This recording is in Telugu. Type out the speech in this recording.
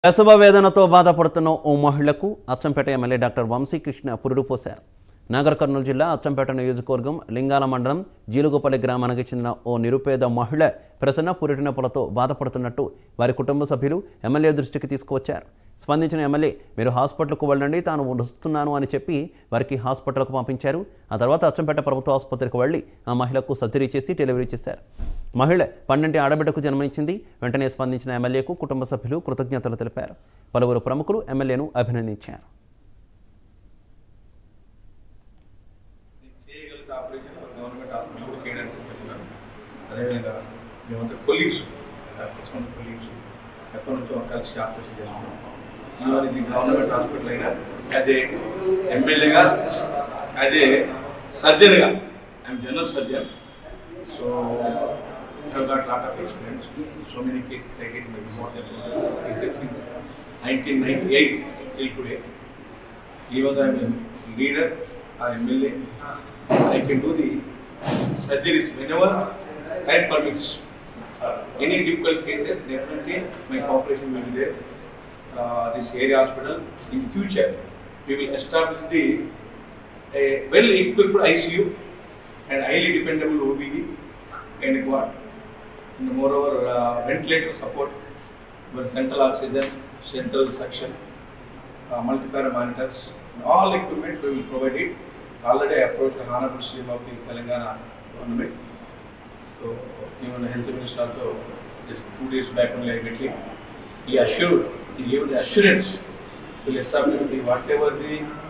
ప్రసవ వేదనతో బాధపడుతున్న ఓ మహిళకు అచ్చంపేట ఎమ్మెల్యే డాక్టర్ వంశీకృష్ణ పురుడు పోశారు నాగర్ కర్నూలు జిల్లా అచ్చంపేట నియోజకవర్గం లింగాల మండలం జీలుగుపల్లి గ్రామానికి చెందిన ఓ నిరుపేద మహిళ ప్రసన్న పురిటి నొప్పులతో బాధపడుతున్నట్టు వారి కుటుంబ సభ్యులు ఎమ్మెల్యే దృష్టికి తీసుకువచ్చారు స్పందించిన ఎమ్మెల్యే మీరు హాస్పిటల్కు వెళ్ళండి తాను వస్తున్నాను అని చెప్పి వారికి హాస్పిటల్కు పంపించారు ఆ తర్వాత అచ్చంపేట ప్రభుత్వ ఆసుపత్రికి వెళ్ళి ఆ మహిళకు సర్జరీ చేసి డెలివరీ చేశారు మహిళ పన్నెండు ఆడబిడ్డకు జన్మనిచ్చింది వెంటనే స్పందించిన ఎమ్మెల్యేకు కుటుంబ సభ్యులు కృతజ్ఞతలు తెలిపారు పలువురు ప్రముఖులు ఎమ్మెల్యేను అభినందించారు చేయగలిగిన ఆపరేషన్ గవర్నమెంట్ హాస్పిటల్ కూడా చేయడానికి చెప్తున్నారు అదేవిధంగా మేమంతా కొలీగ్స్ డాక్టర్స్ మన కొలీగ్స్ ఎప్పటి నుంచో కలిసి ఆపరేషన్ చేస్తున్నాం ఈవెన్ ఇది గవర్నమెంట్ హాస్పిటల్ అయినా అదే ఎమ్మెల్యేగా అదే సర్జన్గా I'm general surgeon so have got lot of experience. So many cases I get maybe more than cases since 1998 till today. Even though I'm a leader or MLA, I can do the surgeries whenever time permits. Any difficult cases, definitely my cooperation will be there. Uh, this area hospital, in future, we will establish the a well-equipped ICU and highly dependable OBG and quad. And moreover, uh, ventilator support, with central oxygen, central suction, uh, multi-para monitors, and all equipment we will provide it. Already I approached the Honorable CM of the Telangana government. So even the health minister also, just two days back only I met him. He assured, he gave the assurance will establish the whatever the